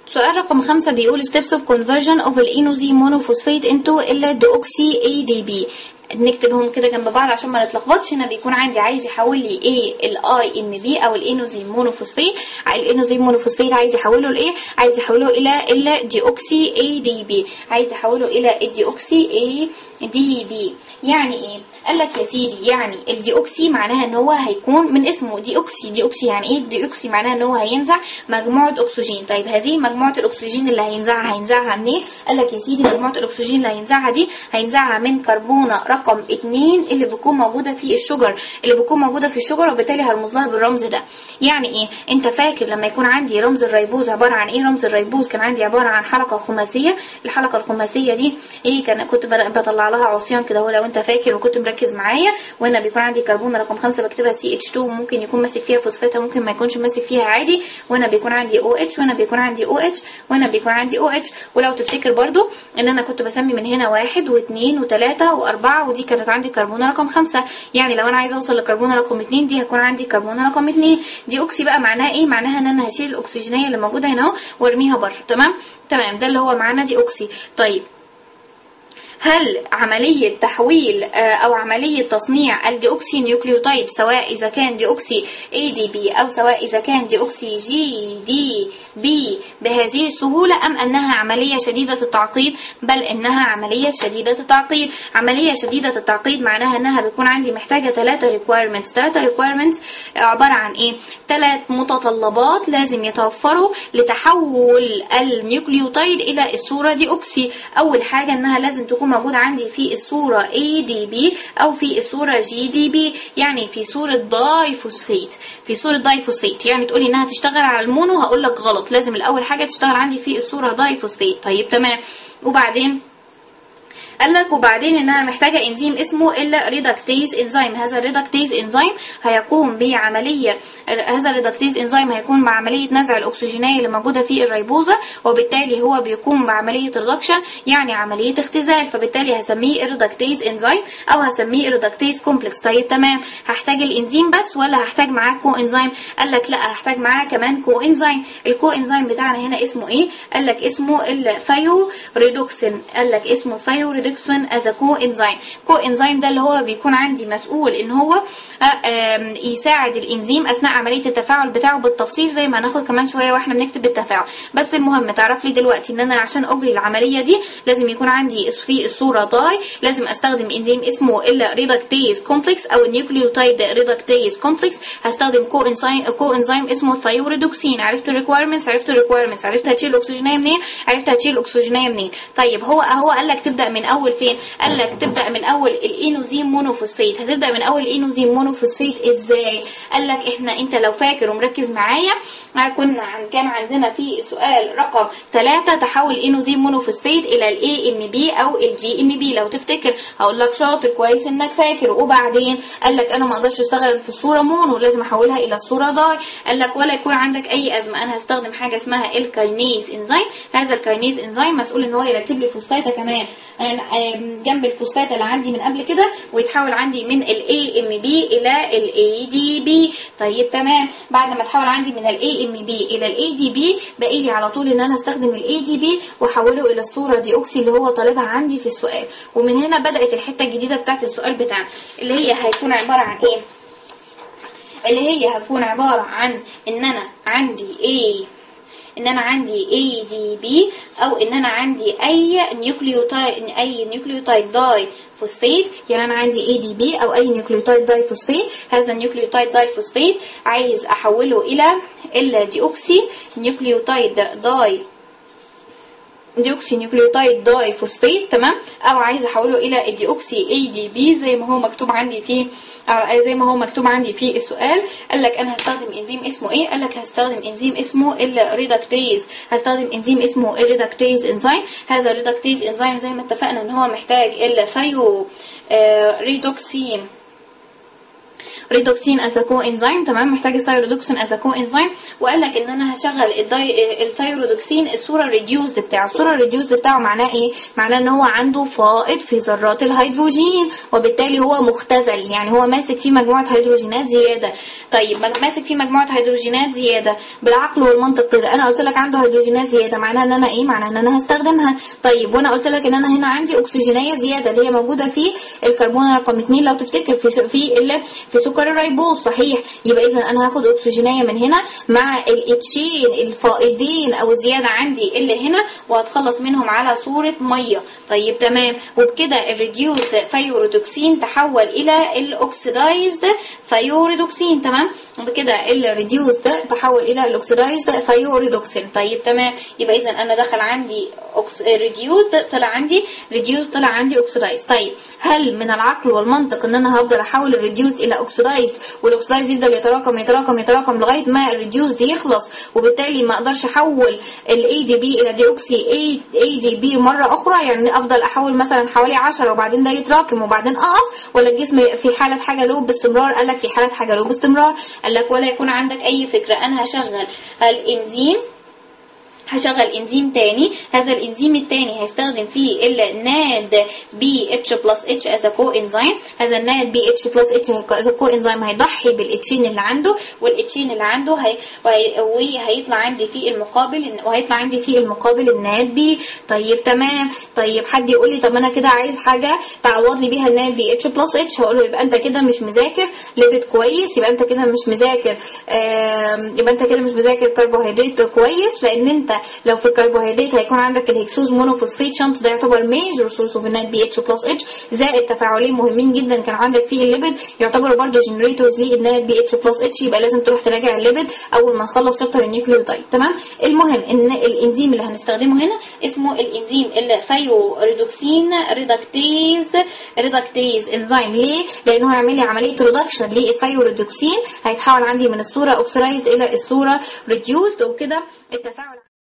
سؤال رقم خمسة بيقول steps of conversion of الإينوزي monophosphate into الديوكسي ADP نكتبهم كده جنب بعض عشان ما نتلخبطش هنا بيكون عندي عايز يحول لي ايه الاي ام بي او الانوزيم مونوفوسفيت الانوزيم مونوفوسفيت عايز يحوله لايه عايز يحوله الى الديوكسي اي دي بي عايز يحوله الى الديوكسي اي دي بي يعني ايه قال لك يا سيدي يعني الديوكسي معناها ان هو هيكون من اسمه ديوكسي ديوكسي يعني ايه ديوكسي معناها ان هو هينزع مجموعه اكسجين طيب هذه مجموعه الاكسجين اللي هينزعها هينزعها منين قال لك يا سيدي مجموعه الاكسجين اللي هينزعها دي هينزعها من كربونه رقم 2 اللي بتكون موجوده في الشجر اللي بتكون موجوده في الشجر وبالتالي هرمز لها بالرمز ده يعني ايه انت فاكر لما يكون عندي رمز الريبوز عباره عن ايه رمز الريبوز كان عندي عباره عن حلقه خماسيه الحلقه الخماسيه دي ايه كان كنت بطلع لها عصيان كده هو لو انت فاكر وكنت مركز معايا وهنا بيكون عندي كربون رقم خمسة بكتبها سي اتش 2 ممكن يكون ماسك فيها فوسفات ممكن ما يكونش ماسك فيها عادي وهنا بيكون عندي او اتش وهنا بيكون عندي او اتش وهنا بيكون عندي او اتش ولو تفتكر برضو ان انا كنت بسمي من هنا واحد واثنين وثلاثة واربعة ودي كانت عندي كربون رقم خمسة يعني لو انا عايزه اوصل لكربون رقم اتنين دي هيكون عندي كربون رقم اتنين دي اوكسي بقى معناها ايه معناها ان انا هشيل الاكسجينيه اللي موجوده هنا اهو وارميها بره تمام تمام ده اللي هو معناه دي اوكسي طيب هل عملية تحويل أو عملية تصنيع الديوكسي نيوكليوتايد سواء إذا كان ديوكسي ADP أو سواء إذا كان ديوكسي GDP بهذه السهولة أم أنها عملية شديدة التعقيد بل إنها عملية شديدة التعقيد عملية شديدة التعقيد معناها أنها بتكون عندي محتاجة ثلاثة requirements ثلاثة requirements عبارة عن إيه ثلاث متطلبات لازم يتوفروا لتحول النيوكليوتايد إلى الصورة ديوكسي أول حاجة أنها لازم تكون موجود عندي في الصورة ADP أو في الصورة GDP يعني في صورة داي فوسفيت في صورة داي فوسفيت يعني تقولي إنها تشتغل على المونو هقول لك غلط لازم الأول حاجة تشتغل عندي في الصورة داي فوسفيت طيب تمام وبعدين قال لك وبعدين انها محتاجه انزيم اسمه الريدكتيز انزيم هذا الريدكتيز انزيم هيقوم بعمليه هذا الريدكتيز انزيم هيكون بعمليه نزع الاكسجينيه اللي موجوده في الريبوزه وبالتالي هو بيقوم بعمليه ريدكشن يعني عمليه اختزال فبالتالي هسميه الريدكتيز انزيم او هسميه الريدكتيز كومبلكس طيب تمام هحتاج الانزيم بس ولا هحتاج معاه كو انزيم قال لك لا هحتاج معاه كمان كو انزيم الكو انزيم بتاعنا هنا اسمه ايه قال لك اسمه الثايو ريدوكسين قال لك اسمه ثايو ريدوكسين از كو انزيم كو انزيم ده اللي هو بيكون عندي مسؤول ان هو يساعد الانزيم اثناء عمليه التفاعل بتاعه بالتفصيل زي ما هناخد كمان شويه واحنا بنكتب التفاعل بس المهم تعرف لي دلوقتي ان انا عشان اجري العمليه دي لازم يكون عندي في الصوره داي لازم استخدم انزيم اسمه الريدكتيز كومبلكس او النيوكليوتايد ريدكتيز كومبلكس هستخدم كو انزيم كو انزيم اسمه ثايوريدوكسين عرفت الريكويرمنتس عرفت الريكويرمنتس عرفت هتشيل الاكسجينيه منين عرفت هتشيل الاكسجينيه منين طيب هو هو قال لك تبدا من اول فين قال لك تبدا من اول الاينوزيم مونوفوسفيت هتبدا من اول الاينوزيم مونوفوسفيت ازاي قال لك احنا انت لو فاكر ومركز معايا كنا عن كان عندنا في سؤال رقم 3 تحول الاينوزيم مونوفوسفيت الى الاي ام بي او الجي ام بي لو تفتكر هقول لك شاطر كويس انك فاكر وبعدين قال لك انا ما اقدرش اشتغل في الصوره مونو لازم احولها الى الصوره داي قال لك ولا يكون عندك اي ازمه انا هستخدم حاجه اسمها الكاينيز انزيم هذا الكاينيز انزيم مسؤول ان هو يركب لي فوسفاته كمان جنب الفوسفات اللي عندي من قبل كده ويتحول عندي من الاي ام بي الى الاي دي بي طيب تمام بعد ما اتحول عندي من الاي ام بي الى الاي دي بي باقي لي على طول ان انا استخدم الاي دي بي واحوله الى الصوره دي اوكسي اللي هو طالبها عندي في السؤال ومن هنا بدات الحته الجديده بتاعت السؤال بتاعنا اللي هي هيكون عباره عن ايه اللي هي هتكون عباره عن ان انا عندي ايه ان انا عندي اي دي بي او ان انا عندي اي نيوكليوتايد اي نيوكليوتايد داي فوسفيت يعني انا عندي اي دي بي او اي نيوكليوتايد داي فوسفيت هذا النيوكليوتايد داي فوسفيت عايز احوله الى الديوكسي نيوكليوتايد داي ديوكسي نيوكليوتايد داي فوسفيت تمام او عايز احوله الى الديوكسي اي دي بي زي ما هو مكتوب عندي في أو زي ما هو مكتوب عندي في السؤال قال لك انا هستخدم انزيم اسمه ايه قال لك هستخدم انزيم اسمه الريدكتيز هستخدم انزيم اسمه الريدكتيز انزيم هذا الريدكتيز انزيم زي ما اتفقنا ان هو محتاج الثايو ريدوكسين ريدوكسين از كو انزيم تمام محتاج الثايرودوكسين از كو انزيم وقال لك ان انا هشغل الداي الثايرودوكسين الصوره ريديوسد بتاعه الصوره ريديوسد بتاعه معناه ايه معناه ان هو عنده فائض في ذرات الهيدروجين وبالتالي هو مختزل يعني هو ماسك فيه مجموعه هيدروجينات زياده طيب ماسك فيه مجموعه هيدروجينات زياده بالعقل والمنطق كده انا قلت لك عنده هيدروجينات زياده معناها ان انا ايه معناها ان انا هستخدمها طيب وانا قلت لك ان انا هنا عندي اكسجينيه زياده اللي هي موجوده في الكربون رقم 2 لو تفتكر في في ال في سكر الريبوز صحيح يبقى اذا انا هاخد اكسجينيه من هنا مع الاتشين الفائضين او الزياده عندي اللي هنا وهتخلص منهم على صوره ميه طيب تمام وبكده الريديوسد فيورودوكسين تحول الى الاكسدايزد فيورودوكسين تمام وبكده الريديوسد تحول الى الاكسدايزد فيورودوكسين طيب تمام يبقى اذا انا دخل عندي ريديوسد طلع عندي ريديوس طلع عندي اوكسدايز طيب هل من العقل والمنطق ان انا هفضل احول الريديوس الى اوكسدايز والاوكسدايز يفضل يتراكم يتراكم يتراكم لغايه ما الريديوس دي يخلص وبالتالي ما اقدرش احول الاي دي بي الى دي اوكسي اي دي بي مره اخرى يعني افضل احول مثلا حوالي 10 وبعدين ده يتراكم وبعدين اقف ولا الجسم في حاله حاجه له باستمرار قال لك في حاله حاجه له باستمرار قال لك ولا يكون عندك اي فكره انا هشغل الانزيم هشغل انزيم تاني هذا الانزيم التاني هيستخدم فيه الناد بي اتش بلس اتش از كو انزيم هذا الناد بي اتش بلس اتش از كو انزيم هيضحي بالاتشين اللي عنده والاتشين اللي عنده هي وهيطلع عندي في المقابل وهيطلع عندي في المقابل الناد بي طيب تمام طيب حد يقول لي طب انا كده عايز حاجه تعوض لي بيها الناد بي اتش بلس اتش هقول له يبقى انت كده مش مذاكر ليبيد كويس يبقى انت كده مش مذاكر يبقى انت كده مش مذاكر كربوهيدرات كويس لان انت لو في الكربوهيدرات هيكون عندك الهكسوز مونوفوسفيت شنط ده يعتبر ميجر سورس اوف النات بي اتش بلس اتش زائد تفاعلين مهمين جدا كان عندك فيه الليبيد يعتبروا برضه جنريتورز للنات بي اتش بلس اتش يبقى لازم تروح تراجع الليبيد اول ما نخلص شابتر النيوكليوتايد تمام المهم ان الانزيم اللي هنستخدمه هنا اسمه الانزيم الفايو ريدوكسين ريدكتيز ريدكتيز انزيم ليه؟ لانه هيعمل لي عمليه ريدكشن للفايو ريدوكسين هيتحول عندي من الصوره اوكسرايزد الى الصوره ريديوزد وكده التفاعل